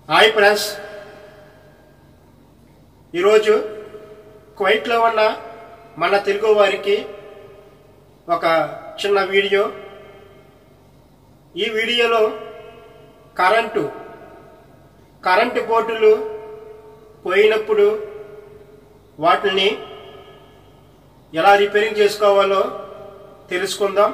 hi friends ఈరోజు కువైట్లో ఉన్న మన తెలుగు వారికి ఒక చిన్న వీడియో ఈ వీడియోలో కరెంటు కరెంటు బోర్డులు పోయినప్పుడు వాటిని ఎలా రిపేరింగ్ చేసుకోవాలో తెలుసుకుందాం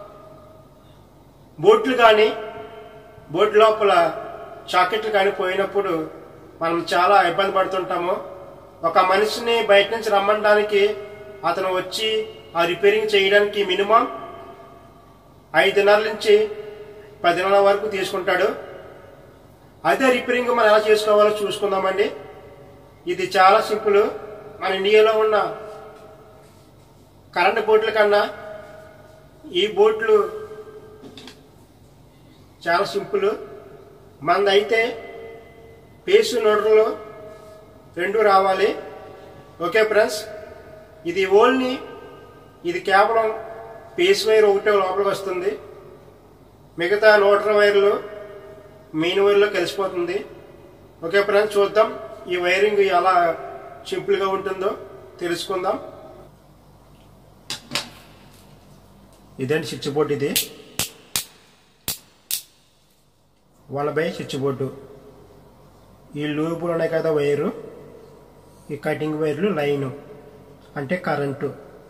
బోట్లు కానీ బోట్ లోపల చాకెట్లు కానీ పోయినప్పుడు మనం చాలా ఇబ్బంది పడుతుంటాము ఒక మనిషిని బయట నుంచి రమ్మడానికి అతను వచ్చి ఆ రిపేరింగ్ చేయడానికి మినిమం ఐదు నెలల నుంచి పది నెలల వరకు తీసుకుంటాడు అదే రిపేరింగ్ మనం ఎలా చేసుకోవాలో చూసుకుందామండి ఇది చాలా సింపుల్ మన ఇండియాలో ఉన్న కరెంటు బోట్ల కన్నా ఈ బోట్లు చాలా సింపుల్ మనదైతే పేసు నోడ్రలో రెండు రావాలి ఓకే ఫ్రెండ్స్ ఇది ఓన్లీ ఇది కేవలం పేస్ వైర్ ఒకటే లోపలికి వస్తుంది మిగతా నోటర్ వైర్లు మెయిన్ వైర్లో కలిసిపోతుంది ఓకే ఫ్రెండ్స్ చూద్దాం ఈ వైరింగ్ ఎలా సింపుల్గా ఉంటుందో తెలుసుకుందాం ఇదండి స్విచ్ బోర్డు ఇది వన్ బై స్విచ్ బోర్డు ఈ లూపులు ఉన్నాయి కదా వైరు ఈ కటింగ్ వైర్లు లైను అంటే కరెంటు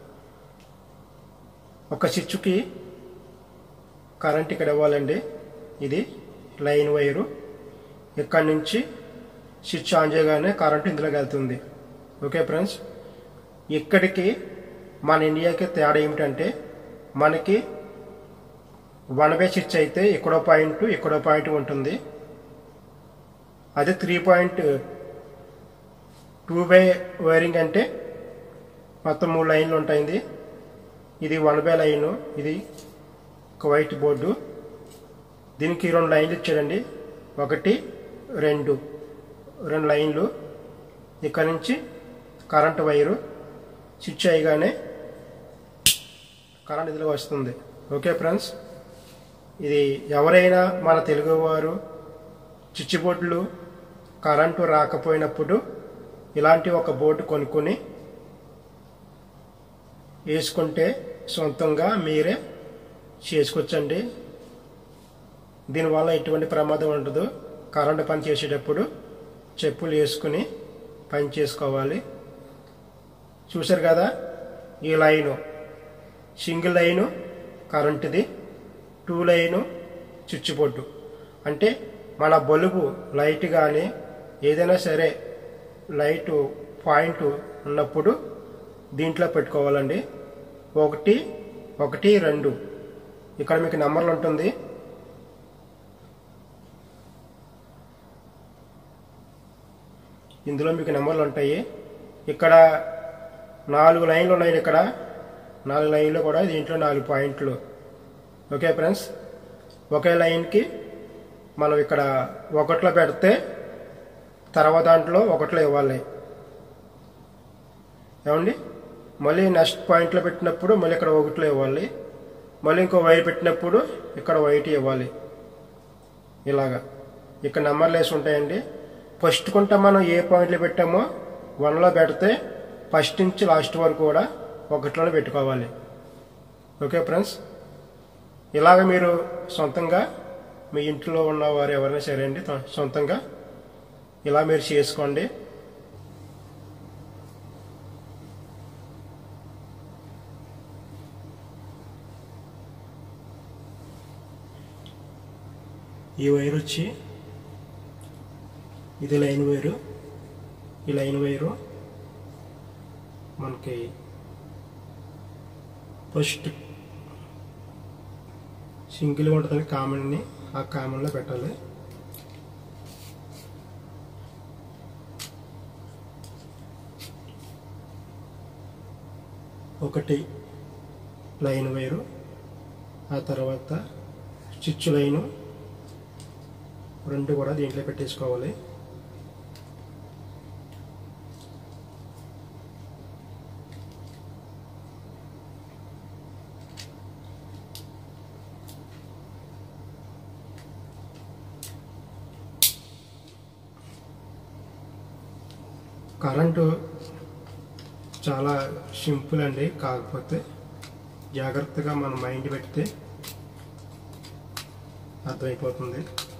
ఒక స్విచ్కి కరెంట్ ఇక్కడ ఇవ్వాలండి ఇది లైన్ వైరు ఇక్కడ నుంచి స్విచ్ ఆన్ చేయగానే కరెంట్ ఇందులోకి వెళ్తుంది ఓకే ఫ్రెండ్స్ ఇక్కడికి మన ఇండియాకి తేడా ఏమిటంటే మనకి వన్ బై స్విచ్ అయితే ఇక్కడో పాయింట్ ఇక్కడో పాయింట్ ఉంటుంది అదే three point two by wiring అంటే మొత్తం మూడు లైన్లు ఉంటాయి ఇది వన్ బై లైను ఇది ఒక వైట్ బోర్డు దీనికి రెండు లైన్లు ఇచ్చాడండి ఒకటి రెండు రెండు లైన్లు ఇక్కడ నుంచి కరెంట్ వైరు స్విచ్ అయ్యగానే కరెంట్ ఇదిలో వస్తుంది ఓకే ఫ్రెండ్స్ ఇది ఎవరైనా మన తెలుగువారు స్విచ్ బోర్డులు కరెంటు రాకపోయినప్పుడు ఇలాంటి ఒక బోర్డు కొనుక్కొని వేసుకుంటే సొంతంగా మీరే చేసుకోవచ్చండి దీనివల్ల ఎటువంటి ప్రమాదం ఉండదు కరెంటు పని చేసేటప్పుడు చెప్పులు వేసుకుని పని చేసుకోవాలి చూశారు కదా ఈ లైను సింగిల్ లైను కరెంటుది టూ లైను స్విచ్ బోర్డు అంటే మన బల్బు లైట్ కానీ ఏదైనా సరే లైట్ పాయింట్ ఉన్నప్పుడు దీంట్లో పెట్టుకోవాలండి ఒకటి ఒకటి రెండు ఇక్కడ మీకు నెంబర్లు ఉంటుంది ఇందులో మీకు నెంబర్లు ఉంటాయి ఇక్కడ నాలుగు లైన్లు ఉన్నాయి ఇక్కడ నాలుగు లైన్లు కూడా దీంట్లో నాలుగు పాయింట్లు ఓకే ఫ్రెండ్స్ ఒకే లైన్కి మనం ఇక్కడ ఒకట్లో పెడితే తర్వాత దాంట్లో ఒకట్లో ఇవ్వాలి ఏమండి మళ్ళీ నెక్స్ట్ పాయింట్లో పెట్టినప్పుడు మళ్ళీ ఇక్కడ ఒకట్లో ఇవ్వాలి మళ్ళీ ఇంకో వైర్ పెట్టినప్పుడు ఇక్కడ వైట్ ఇవ్వాలి ఇలాగా ఇక్కడ నెంబర్లు వేసి ఉంటాయండి ఫస్ట్ కొంట మనం ఏ పాయింట్లో పెట్టామో వన్లో పెడితే ఫస్ట్ నుంచి లాస్ట్ వరకు కూడా ఒకటిలోనే పెట్టుకోవాలి ఓకే ఫ్రెండ్స్ ఇలాగ మీరు సొంతంగా మీ ఇంట్లో ఉన్న వారు ఎవరైనా సరే అండి సొంతంగా ఇలా మీరు చేసుకోండి ఈ వైర్ వచ్చి ఇది లైన్ వైరు ఈ లైన్ వైరు మనకి ఫస్ట్ సింగిల్గా ఉంటుంది కామన్ని ఆ కామన్లో పెట్టాలి ఒకటి లైన్ వైరు ఆ తర్వాత స్విచ్ లైను రెండు కూడా దీంట్లో పెట్టేసుకోవాలి కరెంటు చాలా సింపుల్ అండి కాకపోతే జాగ్రత్తగా మన మైండ్ పెడితే అర్థమైపోతుంది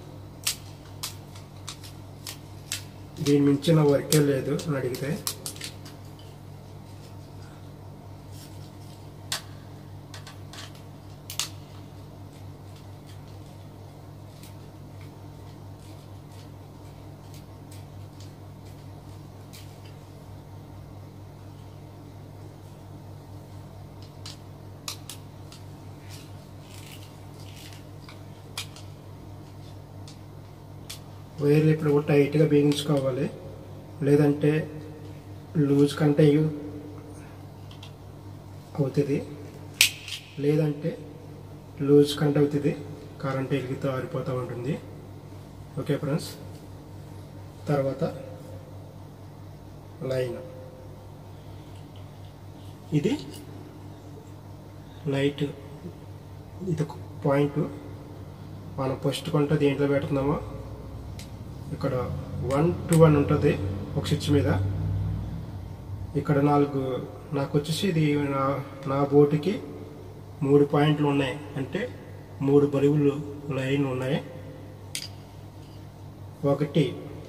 దీని మించిన వర్కే లేదు అని అడిగితే వైర్లు ఇప్పుడు టైట్గా బిగించుకోవాలి లేదంటే లూజ్ కంటే అవుతుంది లేదంటే లూజ్ కంటే అవుతుంది కరెంట్ ఎలిగితో ఆరిపోతూ ఉంటుంది ఓకే ఫ్రెండ్స్ తర్వాత లైన్ ఇది లైట్ ఇది ఒక పాయింట్ మనం ఫస్ట్ కొంట దేంట్లో పెడుతున్నామో ఇక్కడ వన్ టూ వన్ ఉంటుంది ఒక స్విచ్ మీద ఇక్కడ నాలుగు నాకు వచ్చేసి ఇది నా నా బోటుకి మూడు పాయింట్లు ఉన్నాయి అంటే మూడు బరువులు లైన్ ఉన్నాయి ఒకటి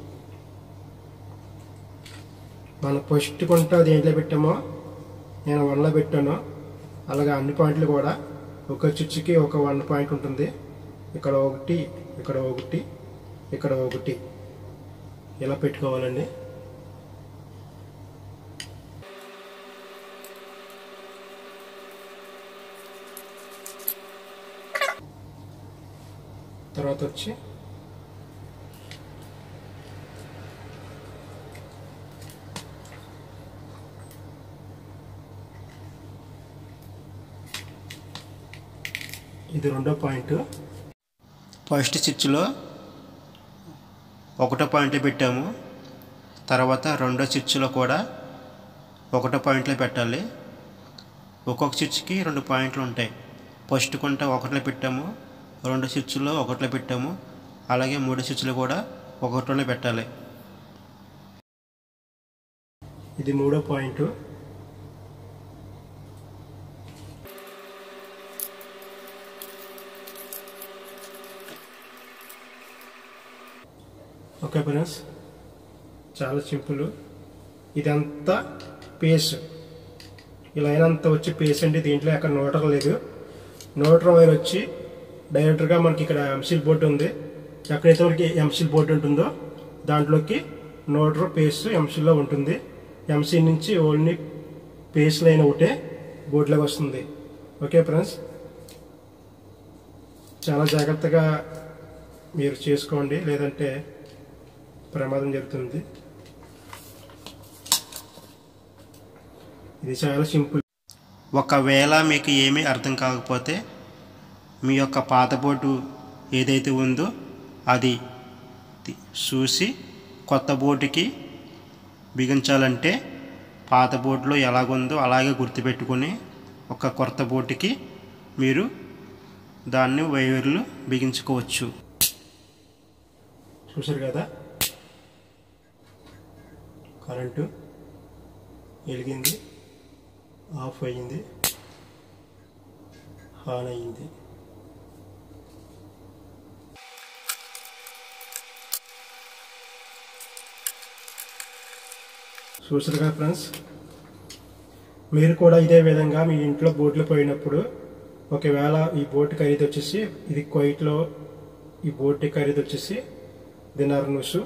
మన ఫస్ట్ కొంట దేంట్లో పెట్టామో నేను వన్లో పెట్టాను అలాగే అన్ని పాయింట్లు కూడా ఒక స్విచ్కి ఒక వన్ పాయింట్ ఉంటుంది ఇక్కడ ఒకటి ఇక్కడ ఒకటి ఇక్కడ ఒకటి ఇలా పెట్టుకోవాలండి తర్వాత వచ్చి ఇది రెండో పాయింట్ ఫస్ట్ స్విచ్లో ఒకటో పాయింట్ పెట్టాము తర్వాత రెండో స్విచ్లో కూడా ఒకటో పాయింట్లో పెట్టాలి ఒక్కొక్క స్విచ్కి రెండు పాయింట్లు ఉంటాయి ఫస్ట్ కొంట ఒకటిలో పెట్టాము రెండు స్విచ్లో ఒకటిలో పెట్టాము అలాగే మూడు స్విచ్లు కూడా ఒకటిలోనే పెట్టాలి ఇది మూడో పాయింట్ ఓకే ఫ్రెండ్స్ చాలా సింపుల్ ఇదంతా పేస్ ఈ లైన్ అంతా వచ్చి పేస్ అండి దీంట్లో అక్కడ నోటర్ లేదు నోటర్ వైర్ వచ్చి డైరెక్ట్గా మనకి ఇక్కడ ఎంసీల్ బోర్డు ఉంది ఎక్కడైతే మనకి ఎంసీల్ బోర్డు ఉంటుందో దాంట్లోకి నోటర్ పేస్ ఎంసీల్లో ఉంటుంది ఎంసీ నుంచి ఓన్లీ పేస్ లైన్ ఒకటే బోర్డులోకి వస్తుంది ఓకే ఫ్రెండ్స్ చాలా జాగ్రత్తగా మీరు చేసుకోండి లేదంటే ప్రమాదం జరుగుతుంది ఇది చాలా సింపుల్ ఒకవేళ మీకు ఏమీ అర్థం కాకపోతే మీ యొక్క పాత బోర్డు ఏదైతే ఉందో అది తి- చూసి కొత్త బోర్డుకి బిగించాలంటే పాత బోర్డులో ఎలాగుందో అలాగే గుర్తుపెట్టుకొని ఒక కొత్త బోర్డుకి మీరు దాన్ని వైర్లు బిగించుకోవచ్చు చూసారు కదా కరెంటు వెలిగింది ఆఫ్ అయ్యింది ఆన్ అయ్యింది చూసారుగా ఫ్రెండ్స్ మీరు కూడా ఇదే విధంగా మీ ఇంట్లో బోట్లు పోయినప్పుడు ఒకవేళ ఈ బోట్ ఖరీదు వచ్చేసి ఇది కోయిట్లో ఈ బోట్ ఖరీదు వచ్చేసి దినార్ నూసు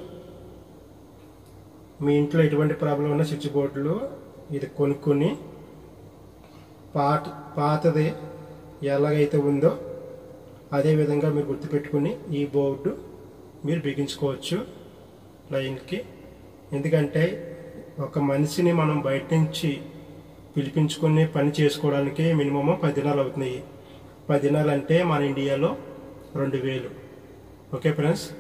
మీ ఇంట్లో ఎటువంటి ప్రాబ్లం ఉన్న స్విచ్ బోర్డులు ఇది కొనుక్కొని పాత పాతది ఎలాగైతే ఉందో అదే విధంగా మీరు గుర్తుపెట్టుకుని ఈ బోర్డు మీరు బిగించుకోవచ్చు లైన్కి ఎందుకంటే ఒక మనిషిని మనం బయట నుంచి పిలిపించుకుని పని చేసుకోవడానికి మినిమం పది దినాలు అవుతున్నాయి పది దినాలు అంటే మన ఇండియాలో రెండు వేలు ఓకే ఫ్రెండ్స్